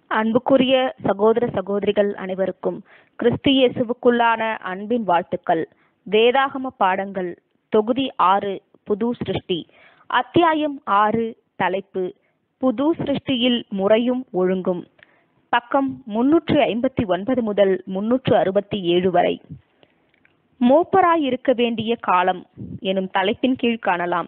அன்புக்குரிய சகோதர சகோதரிகள் அனைவருக்கும் கிறிஸ்து இயேசுவுக்குள்ளான அன்பின் வாழ்த்துக்கள் வேதாகம பாடங்கள் தொகுதி ஆறு புது சிருஷ்டி அத்தியாயம் ஆறு தலைப்பு புது சிருஷ்டியில் முறையும் ஒழுங்கும் பக்கம் முன்னூற்று ஐம்பத்தி ஒன்பது முதல் முன்னூற்று அறுபத்தி ஏழு வரை மூப்பராய் இருக்க வேண்டிய காலம் எனும் தலைப்பின் கீழ் காணலாம்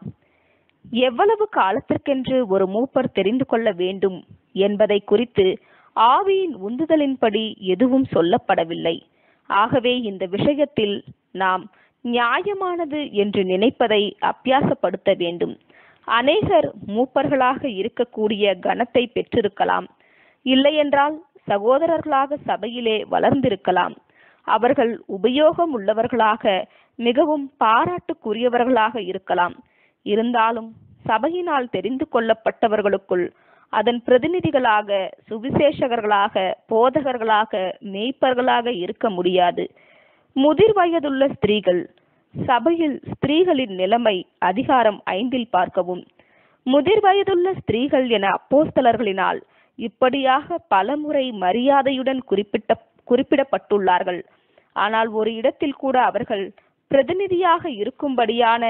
எவ்வளவு காலத்திற்கென்று ஒரு மூப்பர் தெரிந்து கொள்ள வேண்டும் என்பதை குறித்து ஆவியின் உந்துதலின்படி எதுவும் சொல்லப்படவில்லை ஆகவே இந்த விஷயத்தில் நாம் நியாயமானது என்று நினைப்பதை அபியாசப்படுத்த வேண்டும் அநேகர் மூப்பர்களாக இருக்கக்கூடிய கனத்தை பெற்றிருக்கலாம் இல்லையென்றால் சகோதரர்களாக சபையிலே வளர்ந்திருக்கலாம் அவர்கள் உபயோகம் உள்ளவர்களாக மிகவும் பாராட்டுக்குரியவர்களாக இருக்கலாம் இருந்தாலும் சபையினால் தெரிந்து கொள்ளப்பட்டவர்களுக்குள் அதன் பிரதிநிதிகளாக சுவிசேஷகர்களாக போதகர்களாக மேய்ப்பர்களாக இருக்க முடியாது முதிர் வயதுள்ள ஸ்திரீகள் சபையில் ஸ்திரீகளின் நிலைமை அதிகாரம் ஐந்தில் பார்க்கவும் முதிர் வயதுள்ள ஸ்திரீகள் என அப்போஸ்தலர்களினால் இப்படியாக பலமுறை மரியாதையுடன் குறிப்பிட்ட குறிப்பிடப்பட்டுள்ளார்கள் ஆனால் ஒரு இடத்தில் கூட அவர்கள் பிரதிநிதியாக இருக்கும்படியான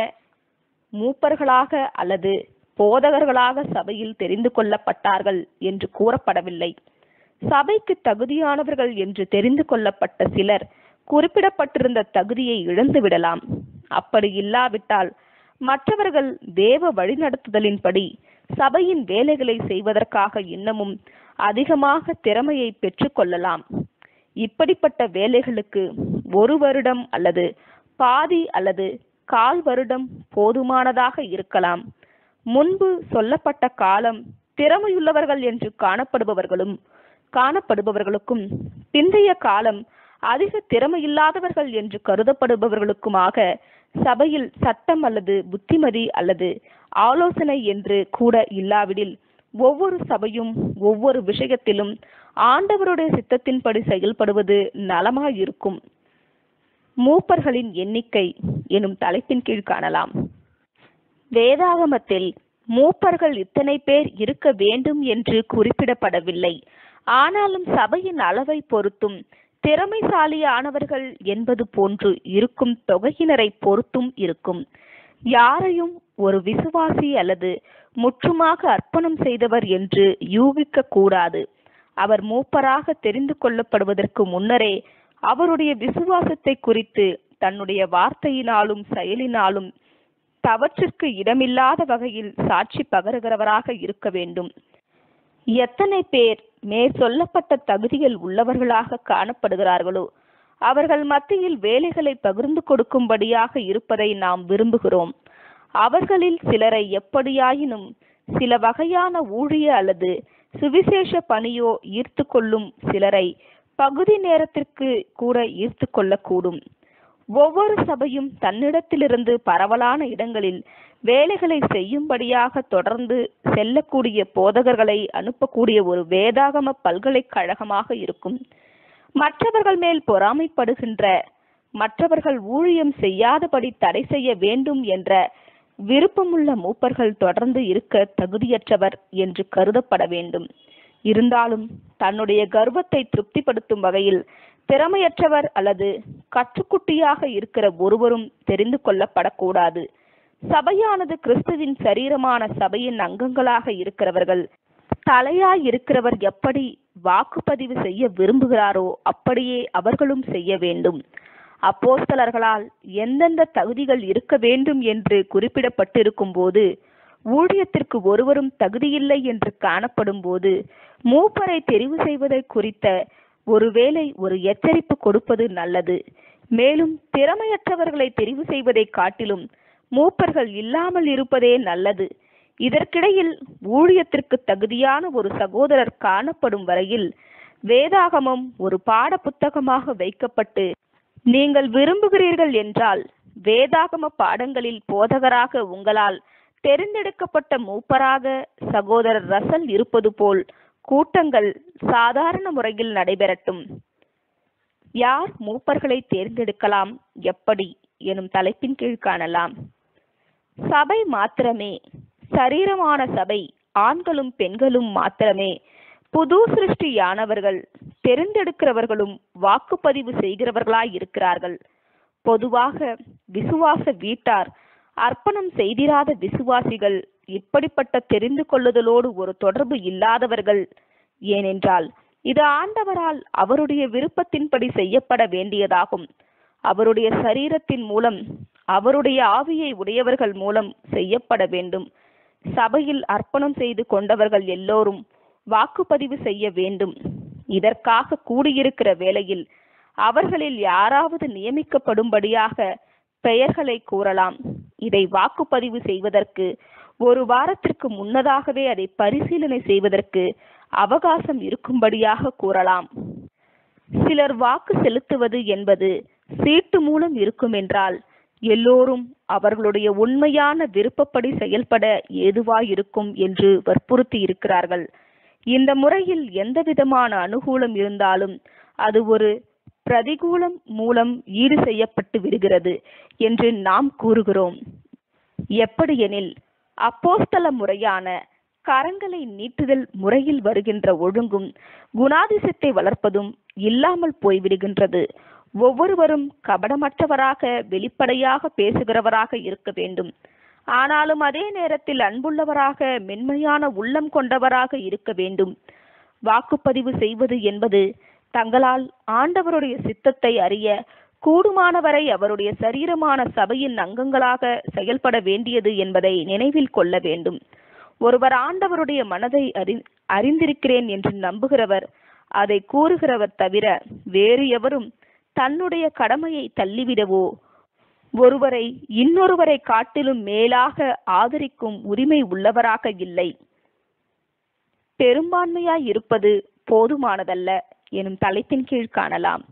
மூப்பர்களாக அல்லது போதகர்களாக சபையில் தெரிந்து கொள்ளப்பட்டார்கள் என்று கூறப்படவில்லை சபைக்கு தகுதியானவர்கள் என்று தெரிந்து கொள்ளப்பட்ட சிலர் குறிப்பிடப்பட்டிருந்த தகுதியை இழந்து விடலாம் அப்படி இல்லாவிட்டால் மற்றவர்கள் தேவ வழிநடத்துதலின்படி சபையின் வேலைகளை செய்வதற்காக இன்னமும் அதிகமாக திறமையை பெற்றுக்கொள்ளலாம் இப்படிப்பட்ட வேலைகளுக்கு ஒரு வருடம் அல்லது பாதி அல்லது கால் வருடம் போதுமானதாக இருக்கலாம் முன்பு சொல்லப்பட்ட காலம் திறமையுள்ளவர்கள் என்று காணப்படுபவர்களும் காணப்படுபவர்களுக்கும் பிந்தைய காலம் அதிக திறமையில்லாதவர்கள் என்று கருதப்படுபவர்களுக்குமாக சபையில் சட்டம் அல்லது புத்திமதி அல்லது ஆலோசனை என்று கூட இல்லாவிடில் ஒவ்வொரு சபையும் ஒவ்வொரு விஷயத்திலும் ஆண்டவருடைய சித்தத்தின்படி செயல்படுவது நலமாயிருக்கும் மூப்பர்களின் எண்ணிக்கை எனும் தலைப்பின் கீழ் காணலாம் வேதாகமத்தில் மூப்பர்கள் இத்தனை பேர் இருக்க வேண்டும் என்று குறிப்பிடப்படவில்லை ஆனாலும் சபையின் அளவை பொறுத்தும் திறமைசாலியானவர்கள் என்பது போன்று இருக்கும் தொகையினரை பொறுத்தும் இருக்கும் யாரையும் ஒரு விசுவாசி அல்லது முற்றுமாக அர்ப்பணம் செய்தவர் என்று யூகிக்க கூடாது அவர் மூப்பராக தெரிந்து கொள்ளப்படுவதற்கு முன்னரே அவருடைய விசுவாசத்தை குறித்து தன்னுடைய வார்த்தையினாலும் செயலினாலும் தவற்றிற்கு இடமில்லாத வகையில் சாட்சி பகருகிறவராக இருக்க வேண்டும் எத்தனை பேர் மேற் சொல்லப்பட்ட தகுதிகள் உள்ளவர்களாக காணப்படுகிறார்களோ அவர்கள் மத்தியில் வேலைகளை பகிர்ந்து கொடுக்கும்படியாக இருப்பதை நாம் விரும்புகிறோம் அவர்களில் சிலரை எப்படியாயினும் சில வகையான ஊழிய அல்லது சுவிசேஷ பணியோ ஈர்த்து கொள்ளும் சிலரை பகுதி நேரத்திற்கு கூட ஈர்த்து கொள்ளக்கூடும் ஒவ்வொரு சபையும் தன்னிடத்திலிருந்து பரவலான இடங்களில் வேலைகளை செய்யும்படியாக தொடர்ந்து செல்லக்கூடிய போதகர்களை அனுப்பக்கூடிய ஒரு வேதாகம பல்கலைக்கழகமாக இருக்கும் மற்றவர்கள் மேல் பொறாமைப்படுகின்ற மற்றவர்கள் ஊழியம் செய்யாதபடி தடை செய்ய வேண்டும் என்ற விருப்பமுள்ள மூப்பர்கள் தொடர்ந்து இருக்க தகுதியற்றவர் என்று கருதப்பட வேண்டும் இருந்தாலும் தன்னுடைய கர்வத்தை திருப்திப்படுத்தும் வகையில் திறமையற்றவர் அல்லது கற்றுக்குட்டியாக இருக்கிற ஒருவரும் தெரிந்து கொள்ளப்படக்கூடாது சபையானது கிறிஸ்துவின் சரீரமான சபையின் அங்கங்களாக இருக்கிறவர்கள் தலையாய் இருக்கிறவர் எப்படி வாக்குப்பதிவு செய்ய விரும்புகிறாரோ அப்படியே அவர்களும் செய்ய வேண்டும் அப்போஸ்தலர்களால் எந்தெந்த தகுதிகள் இருக்க வேண்டும் என்று குறிப்பிடப்பட்டிருக்கும் போது ஊழியத்திற்கு ஒருவரும் தகுதியில்லை என்று காணப்படும் போது மூப்பரை தெரிவு செய்வதை குறித்த ஒருவேளை ஒரு எச்சரிப்பு கொடுப்பது நல்லது மேலும் திறமையற்றவர்களை தெரிவு செய்வதை காட்டிலும் மூப்பர்கள் இல்லாமல் இருப்பதே நல்லது இதற்கிடையில் ஊழியத்திற்கு தகுதியான ஒரு சகோதரர் காணப்படும் வரையில் வேதாகமம் ஒரு பாட புத்தகமாக வைக்கப்பட்டு நீங்கள் விரும்புகிறீர்கள் என்றால் வேதாகம பாடங்களில் போதகராக உங்களால் தெரிந்தெடுக்கப்பட்ட மூப்பராக சகோதரர் ரசல் இருப்பது போல் கூட்டங்கள் சாதாரண முறையில் நடைபெறட்டும் யார் மூப்பர்களை தேர்ந்தெடுக்கலாம் எப்படி எனும் தலைப்பின் கீழ் காணலாம் சபை மாத்திரமே சரீரமான சபை ஆண்களும் பெண்களும் மாத்திரமே புது சிருஷ்டியானவர்கள் தெரிந்தெடுக்கிறவர்களும் வாக்குப்பதிவு செய்கிறவர்களாய் இருக்கிறார்கள் பொதுவாக விசுவாச வீட்டார் அர்ப்பணம் செய்திராத விசுவாசிகள் இப்படிப்பட்ட தெரிந்து கொள்ளுதலோடு ஒரு தொடர்பு இல்லாதவர்கள் ஏனென்றால் இது ஆண்டவரால் அவருடைய விருப்பத்தின்படி செய்யப்பட வேண்டியதாகும் அவருடைய சரீரத்தின் மூலம் அவருடைய ஆவியை உடையவர்கள் மூலம் செய்யப்பட வேண்டும் சபையில் அர்ப்பணம் செய்து கொண்டவர்கள் எல்லோரும் வாக்குப்பதிவு செய்ய வேண்டும் இதற்காக கூடியிருக்கிற வேளையில் அவர்களில் யாராவது நியமிக்கப்படும்படியாக பெயர்களை கூறலாம் இதை வாக்குப்பதிவு செய்வதற்கு ஒரு வாரத்திற்கு முன்னதாகவே அதை பரிசீலனை செய்வதற்கு அவகாசம் இருக்கும்படியாக கூறலாம் சிலர் வாக்கு செலுத்துவது என்பது சீட்டு மூலம் இருக்கும் என்றால் எல்லோரும் அவர்களுடைய உண்மையான விருப்பப்படி செயல்பட ஏதுவாயிருக்கும் என்று வற்புறுத்தி இருக்கிறார்கள் இந்த முறையில் எந்த விதமான அனுகூலம் இருந்தாலும் அது ஒரு பிரதிகூலம் மூலம் ஈடு செய்யப்பட்டு விடுகிறது என்று நாம் கூறுகிறோம் எப்படியெனில் அப்போஸ்தல முறையான கரங்களை நீட்டுதல் முறையில் வருகின்ற ஒழுங்கும் குணாதிசத்தை வளர்ப்பதும் இல்லாமல் போய்விடுகின்றது ஒவ்வொருவரும் கபடமற்றவராக வெளிப்படையாக பேசுகிறவராக இருக்க வேண்டும் ஆனாலும் அதே நேரத்தில் அன்புள்ளவராக மென்மையான உள்ளம் கொண்டவராக இருக்க வேண்டும் வாக்குப்பதிவு செய்வது என்பது தங்களால் ஆண்டவருடைய சித்தத்தை அறிய கூடுமானவரை அவருடைய சரீரமான சபையின் அங்கங்களாக செயல்பட வேண்டியது என்பதை நினைவில் கொள்ள வேண்டும் ஒருவர் ஆண்டவருடைய மனதை அறி அறிந்திருக்கிறேன் என்று நம்புகிறவர் அதை கூறுகிறவர் தவிர வேறு எவரும் தன்னுடைய கடமையை தள்ளிவிடவோ ஒருவரை இன்னொருவரை காட்டிலும் மேலாக ஆதரிக்கும் உரிமை உள்ளவராக இல்லை பெரும்பான்மையாய் இருப்பது போதுமானதல்ல எனும் தலைப்பின் கீழ் காணலாம்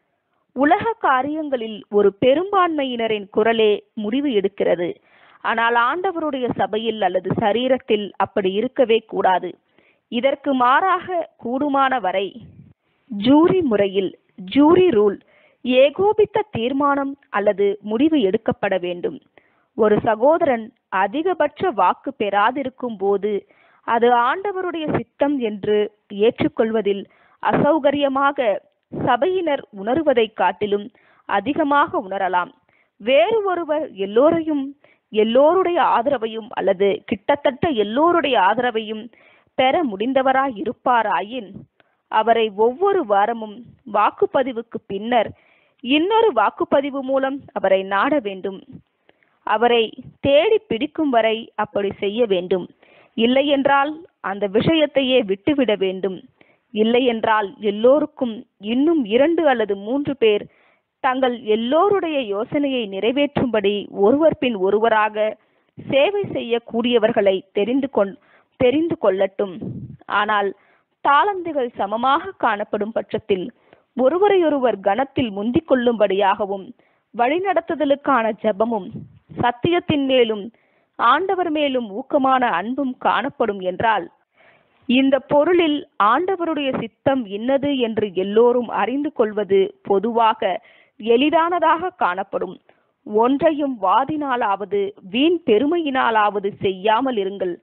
உலக காரியங்களில் ஒரு பெரும்பான்மையினரின் குரலே முடிவு எடுக்கிறது ஆனால் ஆண்டவருடைய சபையில் அல்லது சரீரத்தில் அப்படி இருக்கவே கூடாது இதற்கு மாறாக கூடுமான வரை ஜூரி முறையில் ஜூரி ரூல் ஏகோபித்த தீர்மானம் அல்லது முடிவு எடுக்கப்பட வேண்டும் ஒரு சகோதரன் அதிகபட்ச வாக்கு பெறாதிருக்கும் போது அது ஆண்டவருடைய சித்தம் என்று ஏற்றுக்கொள்வதில் அசௌகரியமாக சபையினர் உணருவதைக் காட்டிலும் அதிகமாக உணரலாம் வேறு ஒருவர் எல்லோரையும் எல்லோருடைய ஆதரவையும் அல்லது கிட்டத்தட்ட எல்லோருடைய ஆதரவையும் பெற முடிந்தவராய் இருப்பாராயின் அவரை ஒவ்வொரு வாரமும் வாக்குப்பதிவுக்கு பின்னர் இன்னொரு வாக்குப்பதிவு மூலம் அவரை நாட வேண்டும் அவரை தேடி பிடிக்கும் வரை அப்படி செய்ய வேண்டும் இல்லையென்றால் அந்த விஷயத்தையே விட்டுவிட வேண்டும் இல்லையென்றால் எல்லோருக்கும் இன்னும் இரண்டு அல்லது மூன்று பேர் தங்கள் எல்லோருடைய யோசனையை நிறைவேற்றும்படி ஒருவர் பின் ஒருவராக சேவை செய்யக்கூடியவர்களை தெரிந்து கொண் தெரிந்து கொள்ளட்டும் ஆனால் தாளந்துகள் சமமாக காணப்படும் பட்சத்தில் ஒருவரையொருவர் கணத்தில் முந்திக் கொள்ளும்படியாகவும் வழிநடத்துதலுக்கான ஜெபமும் சத்தியத்தின் மேலும் ஆண்டவர் மேலும் ஊக்கமான அன்பும் காணப்படும் என்றால் இந்த பொருளில் ஆண்டவருடைய சித்தம் இன்னது என்று எல்லோரும் அறிந்து கொள்வது பொதுவாக எளிதானதாக காணப்படும் ஒன்றையும் வாதினாலாவது வீண் பெருமையினாலாவது செய்யாமல் இருங்கள்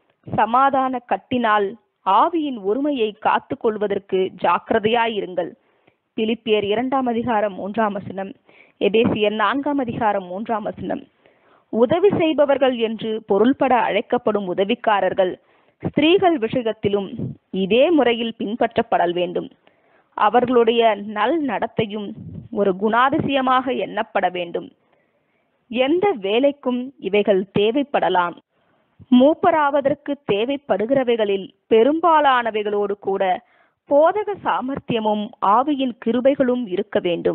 சமாதான கட்டினால் ஆவியின் ஒருமையை காத்து கொள்வதற்கு ஜாக்கிரதையாயிருங்கள் பிலிப்பியர் இரண்டாம் அதிகாரம் மூன்றாம் வசனம் எபேசியர் நான்காம் அதிகாரம் மூன்றாம் வசனம் உதவி செய்பவர்கள் என்று பொருள்பட அழைக்கப்படும் உதவிக்காரர்கள் ஸ்திரீகள் விஷயத்திலும் இதே முறையில் பின்பற்றப்படல் வேண்டும் அவர்களுடைய நல் நடத்தையும் ஒரு குணாதிசயமாக எண்ணப்பட வேண்டும் எந்த வேலைக்கும் இவைகள் தேவைப்படலாம் மூப்பராவதற்கு தேவைப்படுகிறவைகளில் பெரும்பாலானவைகளோடு கூட போதக சாமர்த்தியமும் ஆவியின் கிருபைகளும் இருக்க வேண்டும்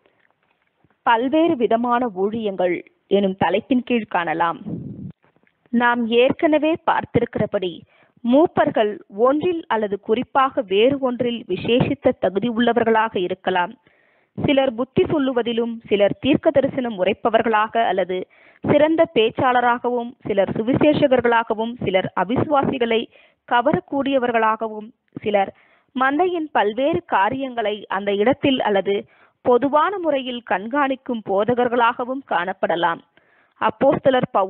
பல்வேறு விதமான ஊழியங்கள் எனும் தலைப்பின் கீழ் காணலாம் நாம் ஏற்கனவே பார்த்திருக்கிறபடி மூப்பர்கள் ஒன்றில் அல்லது குறிப்பாக வேறு ஒன்றில் விசேஷித்த தகுதி உள்ளவர்களாக இருக்கலாம் சிலர் புத்தி சொல்லுவதிலும் சிலர் தீர்க்க தரிசனம் உரைப்பவர்களாக அல்லது சிறந்த பேச்சாளராகவும் சிலர் சுவிசேஷகர்களாகவும் சிலர் அவிசுவாசிகளை கவரக்கூடியவர்களாகவும் சிலர் மந்தையின் பல்வேறு காரியங்களை அந்த இடத்தில் அல்லது பொதுவான முறையில் கண்காணிக்கும் போதகர்களாகவும் காணப்படலாம் அப்போஸ்தலர் பவுல்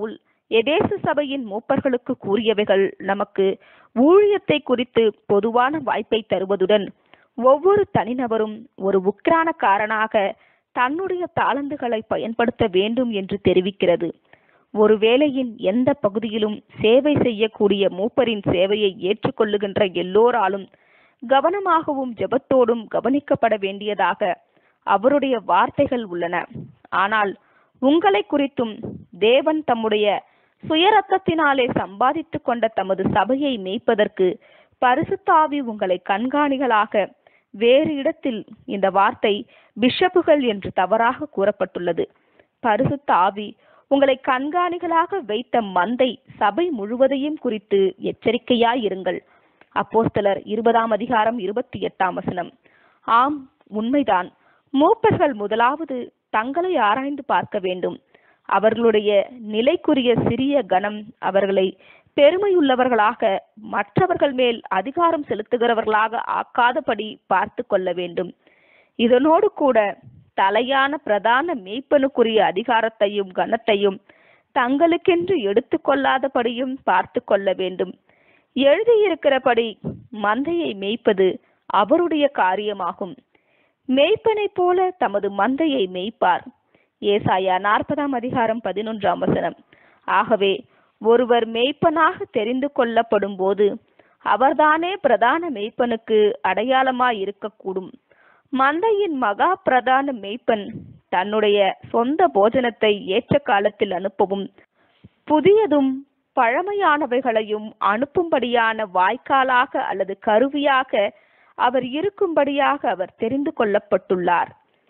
எதேசு சபையின் மூப்பர்களுக்கு கூறியவைகள் நமக்கு ஊழியத்தை குறித்து பொதுவான வாய்ப்பை தருவதுடன் ஒவ்வொரு தனிநபரும் ஒரு உக்ரானக்காரனாக தன்னுடைய தாளந்துகளை பயன்படுத்த வேண்டும் என்று தெரிவிக்கிறது ஒரு வேலையின் எந்த பகுதியிலும் சேவை செய்யக்கூடிய மூப்பரின் சேவையை ஏற்றுக்கொள்ளுகின்ற எல்லோராலும் கவனமாகவும் ஜெபத்தோடும் கவனிக்கப்பட வேண்டியதாக அவருடைய வார்த்தைகள் உள்ளன ஆனால் உங்களை குறித்தும் தேவன் தம்முடைய சுயரத்தத்தினாலே சம்பாதித்துக் கொண்ட தமது சபையை மேய்ப்பதற்கு பரிசுத்தாவி உங்களை கண்காணிகளாக வேறு இடத்தில் இந்த வார்த்தை பிஷப்புகள் என்று தவறாக கூறப்பட்டுள்ளது பரிசுத்த ஆவி உங்களை கண்காணிகளாக வைத்த மந்தை சபை முழுவதையும் குறித்து எச்சரிக்கையாயிருங்கள் அப்போஸ்தலர் இருபதாம் அதிகாரம் இருபத்தி எட்டாம் வசனம் ஆம் உண்மைதான் மூப்பர்கள் முதலாவது தங்களை ஆராய்ந்து பார்க்க வேண்டும் அவர்களுடைய நிலைக்குரிய சிறிய கணம் அவர்களை பெருமையுள்ளவர்களாக மற்றவர்கள் மேல் அதிகாரம் செலுத்துகிறவர்களாக ஆக்காதபடி பார்த்து கொள்ள வேண்டும் இதனோடு கூட தலையான பிரதான மேய்ப்பனுக்குரிய அதிகாரத்தையும் கனத்தையும் தங்களுக்கென்று எடுத்துக்கொள்ளாதபடியும் பார்த்து கொள்ள வேண்டும் எழுதியிருக்கிறபடி மந்தையை மேய்ப்பது அவருடைய காரியமாகும் மேய்ப்பனைப் போல தமது மந்தையை மேய்ப்பார் ஏசாயா நாற்பதாம் அதிகாரம் பதினொன்றாம் வசனம் ஆகவே ஒருவர் மேய்ப்பனாக தெரிந்து கொள்ளப்படும் போது அவர்தானே பிரதான மேய்ப்பனுக்கு அடையாளமாய் இருக்கக்கூடும் மந்தையின் மகா பிரதான மேய்ப்பன் தன்னுடைய சொந்த போஜனத்தை ஏற்ற காலத்தில் அனுப்பவும் புதியதும் பழமையானவைகளையும் அனுப்பும்படியான வாய்க்காலாக அல்லது கருவியாக அவர் இருக்கும்படியாக அவர் தெரிந்து கொள்ளப்பட்டுள்ளார்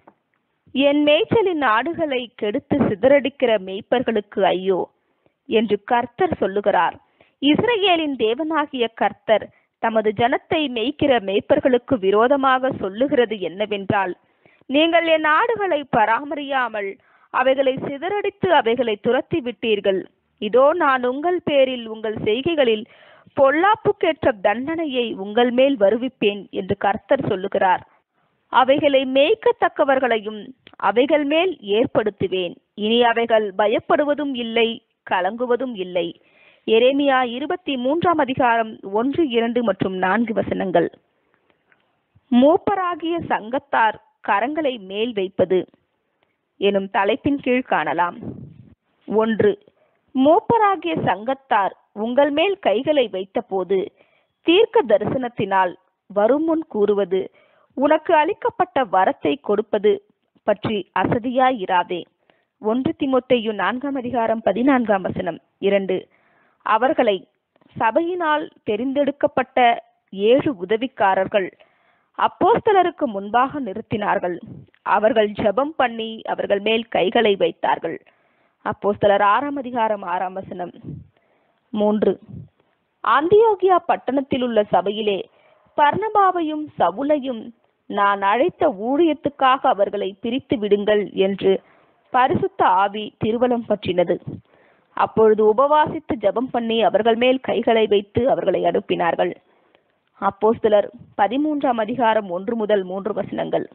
என் மேய்ச்சலின் ஆடுகளை கெடுத்து சிதறடிக்கிற மேய்ப்பர்களுக்கு ஐயோ என்று கர்த்தர் சொல்லுகிறார் இஸ்ரேலின் தேவனாகிய கர்த்தர் தமது ஜனத்தை மேய்க்கிற மேய்ப்பர்களுக்கு விரோதமாக சொல்லுகிறது என்னவென்றால் நீங்கள் என் ஆடுகளை பராமரியாமல் அவைகளை சிதறடித்து அவைகளை துரத்தி விட்டீர்கள் இதோ நான் உங்கள் பேரில் உங்கள் செய்கைகளில் பொல்லாப்புக்கேற்ற தண்டனையை உங்கள் மேல் வருவிப்பேன் என்று கர்த்தர் சொல்லுகிறார் அவைகளை மேய்க்கத்தக்கவர்களையும் அவைகள் மேல் ஏற்படுத்துவேன் இனி அவைகள் பயப்படுவதும் இல்லை கலங்குவதும் இல்லை எரேமியா இருபத்தி மூன்றாம் அதிகாரம் ஒன்று இரண்டு மற்றும் நான்கு வசனங்கள் மூப்பராகிய சங்கத்தார் கரங்களை மேல் வைப்பது எனும் தலைப்பின் கீழ் காணலாம் ஒன்று மூப்பராகிய சங்கத்தார் உங்கள் மேல் கைகளை வைத்தபோது தீர்க்க தரிசனத்தினால் வருமுன் கூறுவது உனக்கு அளிக்கப்பட்ட வரத்தை கொடுப்பது பற்றி அசதியாயிராதே ஒன்று திமுத்தையு நான்காம் அதிகாரம் பதினான்காம் வசனம் இரண்டு அவர்களை சபையினால் தெரிந்தெடுக்கப்பட்ட ஏழு உதவிக்காரர்கள் அப்போஸ்தலருக்கு முன்பாக நிறுத்தினார்கள் அவர்கள் ஜெபம் பண்ணி அவர்கள் மேல் கைகளை வைத்தார்கள் அப்போஸ்தலர் ஆறாம் அதிகாரம் ஆறாம் வசனம் மூன்று ஆந்தியோகியா பட்டணத்தில் உள்ள சபையிலே பர்ணபாவையும் சவுலையும் நான் அழைத்த ஊழியத்துக்காக அவர்களை பிரித்து விடுங்கள் என்று பரிசுத்த ஆவி திருவலம் பற்றினது அப்பொழுது உபவாசித்து ஜெபம் பண்ணி அவர்கள் மேல் கைகளை வைத்து அவர்களை அனுப்பினார்கள் அப்போஸ்தலர் பதிமூன்றாம் அதிகாரம் ஒன்று முதல் மூன்று வசனங்கள்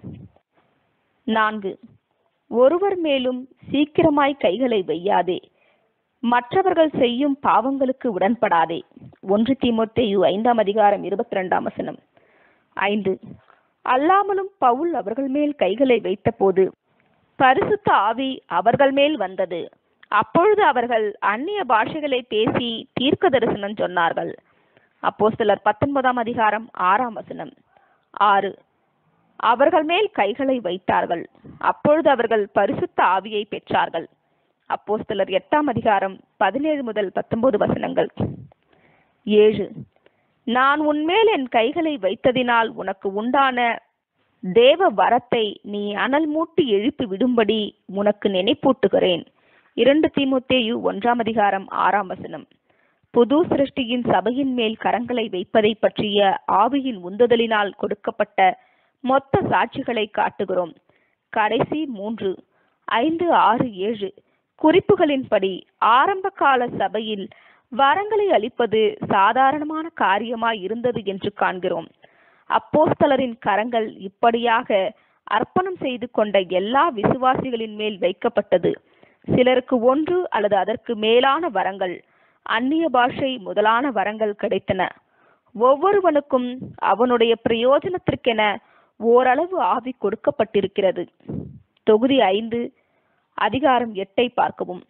நான்கு ஒருவர் மேலும் சீக்கிரமாய் கைகளை வையாதே மற்றவர்கள் செய்யும் பாவங்களுக்கு உடன்படாதே ஒன்று தீமோத்தேயு ஐந்தாம் அதிகாரம் இருபத்தி ரெண்டாம் வசனம் ஐந்து அல்லாமலும் பவுல் அவர்கள் மேல் கைகளை வைத்தபோது பரிசுத்த ஆவி அவர்கள் மேல் வந்தது அப்பொழுது அவர்கள் அந்நிய பாஷைகளை பேசி தீர்க்க தரிசனம் சொன்னார்கள் அப்போஸ்தலர் பத்தொன்பதாம் அதிகாரம் ஆறாம் வசனம் ஆறு அவர்கள் மேல் கைகளை வைத்தார்கள் அப்பொழுது அவர்கள் பரிசுத்த ஆவியை பெற்றார்கள் அப்போஸ்தலர் எட்டாம் அதிகாரம் பதினேழு முதல் பத்தொன்பது வசனங்கள் ஏழு நான் உன்மேல் என் கைகளை வைத்ததினால் உனக்கு உண்டான தேவ வரத்தை நீ அனல் மூட்டி எழுப்பி விடும்படி உனக்கு நினைப்பூட்டுகிறேன் இரண்டு தீமுத்தேயு ஒன்றாம் அதிகாரம் ஆறாம் வசனம் புது சிருஷ்டியின் சபையின் மேல் கரங்களை வைப்பதை பற்றிய ஆவியின் உந்துதலினால் கொடுக்கப்பட்ட மொத்த சாட்சிகளை காட்டுகிறோம் கடைசி மூன்று ஐந்து ஆறு ஏழு குறிப்புகளின்படி ஆரம்ப கால சபையில் வரங்களை அளிப்பது சாதாரணமான காரியமாய் இருந்தது என்று காண்கிறோம் அப்போஸ்தலரின் கரங்கள் இப்படியாக அர்ப்பணம் செய்து கொண்ட எல்லா விசுவாசிகளின் மேல் வைக்கப்பட்டது சிலருக்கு ஒன்று அல்லது அதற்கு மேலான வரங்கள் அந்நிய பாஷை முதலான வரங்கள் கிடைத்தன ஒவ்வொருவனுக்கும் அவனுடைய பிரயோஜனத்திற்கென ஓரளவு ஆவி கொடுக்கப்பட்டிருக்கிறது தொகுதி ஐந்து அதிகாரம் எட்டை பார்க்கவும்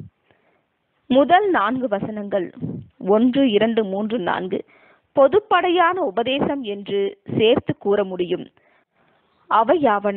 முதல் நான்கு வசனங்கள் ஒன்று இரண்டு மூன்று நான்கு பொதுப்படையான உபதேசம் என்று சேர்த்து கூற முடியும் அவையாவன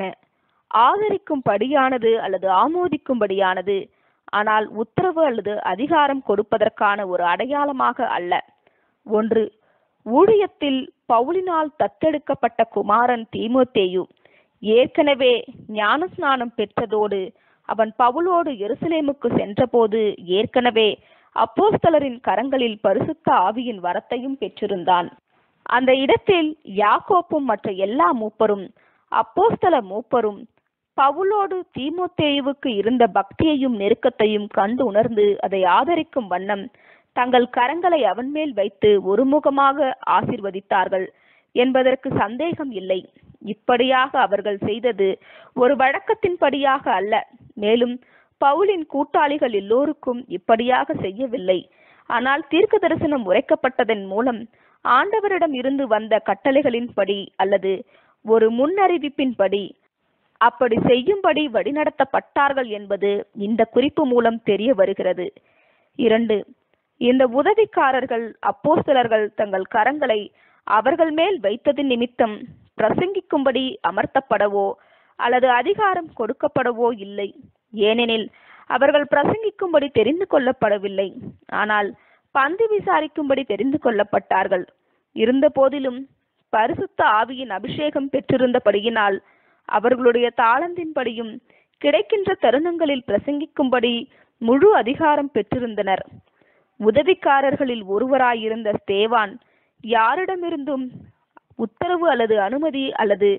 ஆதரிக்கும்படியானது அல்லது ஆமோதிக்கும்படியானது ஆனால் உத்தரவு அல்லது அதிகாரம் கொடுப்பதற்கான ஒரு அடையாளமாக அல்ல ஒன்று ஊழியத்தில் பவுலினால் தத்தெடுக்கப்பட்ட குமாரன் தீமோத்தேயு ஏற்கனவே ஞானஸ்நானம் பெற்றதோடு அவன் பவுலோடு எருசலேமுக்கு சென்றபோது ஏற்கனவே அப்போஸ்தலரின் கரங்களில் பரிசுத்த ஆவியின் வரத்தையும் பெற்றிருந்தான் அந்த இடத்தில் யாக்கோப்பும் மற்ற எல்லா மூப்பரும் அப்போஸ்தல மூப்பரும் பவுலோடு தீமோத்தேயுவுக்கு இருந்த பக்தியையும் நெருக்கத்தையும் கண்டு உணர்ந்து அதை ஆதரிக்கும் வண்ணம் தங்கள் கரங்களை அவன் மேல் வைத்து ஒருமுகமாக ஆசிர்வதித்தார்கள் என்பதற்கு சந்தேகம் இல்லை இப்படியாக அவர்கள் செய்தது ஒரு வழக்கத்தின்படியாக அல்ல மேலும் பவுலின் கூட்டாளிகள் எல்லோருக்கும் இப்படியாக செய்யவில்லை ஆனால் தீர்க்க தரிசனம் உரைக்கப்பட்டதன் மூலம் ஆண்டவரிடம் இருந்து வந்த கட்டளைகளின்படி அல்லது ஒரு முன்னறிவிப்பின்படி அப்படி செய்யும்படி வழிநடத்தப்பட்டார்கள் என்பது இந்த குறிப்பு மூலம் தெரிய வருகிறது இரண்டு இந்த உதவிக்காரர்கள் அப்போஸ்தலர்கள் தங்கள் கரங்களை அவர்கள் மேல் வைத்தது நிமித்தம் பிரசங்கிக்கும்படி அமர்த்தப்படவோ அல்லது அதிகாரம் கொடுக்கப்படவோ இல்லை ஏனெனில் அவர்கள் பிரசங்கிக்கும்படி தெரிந்து கொள்ளப்படவில்லை ஆனால் பந்து விசாரிக்கும்படி தெரிந்து கொள்ளப்பட்டார்கள் இருந்த போதிலும் பரிசுத்த ஆவியின் அபிஷேகம் பெற்றிருந்தபடியினால் அவர்களுடைய தாளந்தின்படியும் கிடைக்கின்ற தருணங்களில் பிரசங்கிக்கும்படி முழு அதிகாரம் பெற்றிருந்தனர் உதவிக்காரர்களில் ஒருவராயிருந்த ஸ்தேவான் யாரிடமிருந்தும் உத்தரவு அல்லது அனுமதி அல்லது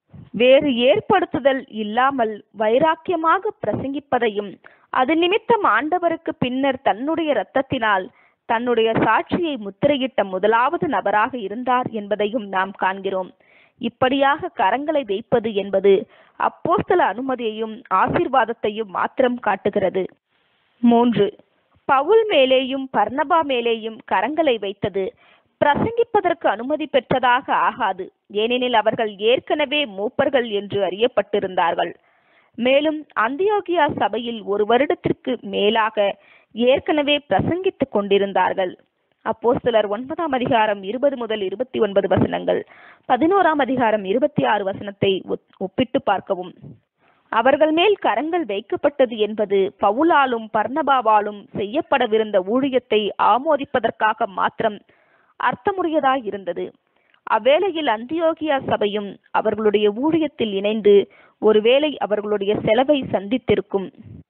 வேறு ஏற்படுத்துதல் இல்லாமல் வைராக்கியமாக பிரசங்கிப்பதையும் அது நிமித்தம் ஆண்டவருக்கு பின்னர் தன்னுடைய இரத்தத்தினால் தன்னுடைய சாட்சியை முத்திரையிட்ட முதலாவது நபராக இருந்தார் என்பதையும் நாம் காண்கிறோம் இப்படியாக கரங்களை வைப்பது என்பது அப்போஸ்தல அனுமதியையும் ஆசீர்வாதத்தையும் மாத்திரம் காட்டுகிறது மூன்று பவுல் மேலேயும் பர்னபா மேலேயும் கரங்களை வைத்தது பிரசங்கிப்பதற்கு அனுமதி பெற்றதாக ஆகாது ஏனெனில் அவர்கள் ஏற்கனவே மூப்பர்கள் என்று அறியப்பட்டிருந்தார்கள் மேலும் அந்தியோகியா சபையில் ஒரு வருடத்திற்கு மேலாக ஏற்கனவே பிரசங்கித்துக் கொண்டிருந்தார்கள் அப்போஸ்தலர் ஒன்பதாம் அதிகாரம் இருபது முதல் இருபத்தி ஒன்பது வசனங்கள் பதினோராம் அதிகாரம் இருபத்தி ஆறு வசனத்தை ஒப்பிட்டு பார்க்கவும் அவர்கள் மேல் கரங்கள் வைக்கப்பட்டது என்பது பவுலாலும் பர்ணபாவாலும் செய்யப்படவிருந்த ஊழியத்தை ஆமோதிப்பதற்காக மாத்திரம் அர்த்தமுடையதாய் இருந்தது அவ்வேளையில் அந்தியோகியா சபையும் அவர்களுடைய ஊழியத்தில் இணைந்து ஒருவேளை அவர்களுடைய செலவை சந்தித்திருக்கும்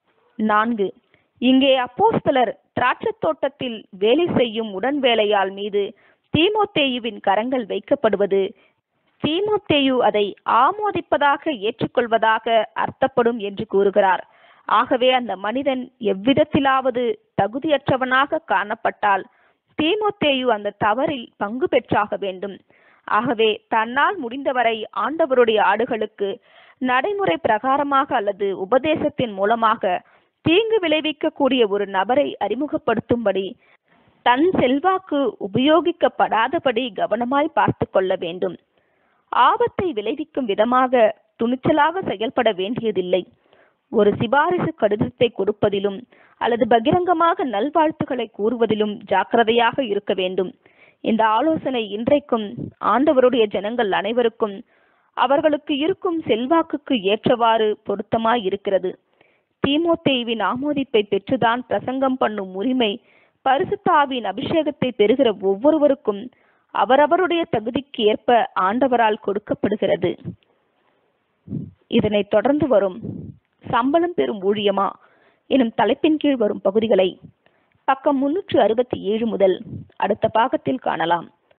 நான்கு இங்கே அப்போஸ்தலர் திராட்சத் தோட்டத்தில் வேலை செய்யும் உடன் வேலையாள் மீது தீமோத்தேயுவின் கரங்கள் வைக்கப்படுவது தீமோத்தேயு அதை ஆமோதிப்பதாக ஏற்றுக்கொள்வதாக அர்த்தப்படும் என்று கூறுகிறார் ஆகவே அந்த மனிதன் எவ்விதத்திலாவது தகுதியற்றவனாக காணப்பட்டால் தீமோத்தேயு அந்த தவறில் பங்கு பெற்றாக வேண்டும் ஆகவே தன்னால் முடிந்தவரை ஆண்டவருடைய ஆடுகளுக்கு நடைமுறை பிரகாரமாக அல்லது உபதேசத்தின் மூலமாக தீங்கு விளைவிக்கக்கூடிய ஒரு நபரை அறிமுகப்படுத்தும்படி தன் செல்வாக்கு உபயோகிக்கப்படாதபடி கவனமாய் பார்த்து கொள்ள வேண்டும் ஆபத்தை விளைவிக்கும் விதமாக துணிச்சலாக செயல்பட வேண்டியதில்லை ஒரு சிபாரிசு கடிதத்தை கொடுப்பதிலும் அல்லது பகிரங்கமாக நல்வாழ்த்துக்களை கூறுவதிலும் ஜாக்கிரதையாக இருக்க வேண்டும் இந்த ஆலோசனை இன்றைக்கும் ஆண்டவருடைய ஜனங்கள் அனைவருக்கும் அவர்களுக்கு இருக்கும் செல்வாக்குக்கு ஏற்றவாறு பொருத்தமாய் இருக்கிறது தீமோத்தேயுவின் ஆமோதிப்பை பெற்றுதான் பிரசங்கம் பண்ணும் உரிமை பரிசுத்தாவின் அபிஷேகத்தை பெறுகிற ஒவ்வொருவருக்கும் அவரவருடைய தகுதிக்கு ஏற்ப ஆண்டவரால் கொடுக்கப்படுகிறது இதனைத் தொடர்ந்து வரும் சம்பளம் பெறும் ஊழியமா எனும் தலைப்பின் கீழ் வரும் பகுதிகளை பக்கம் முன்னூற்று அறுபத்தி ஏழு முதல் அடுத்த பாகத்தில் காணலாம்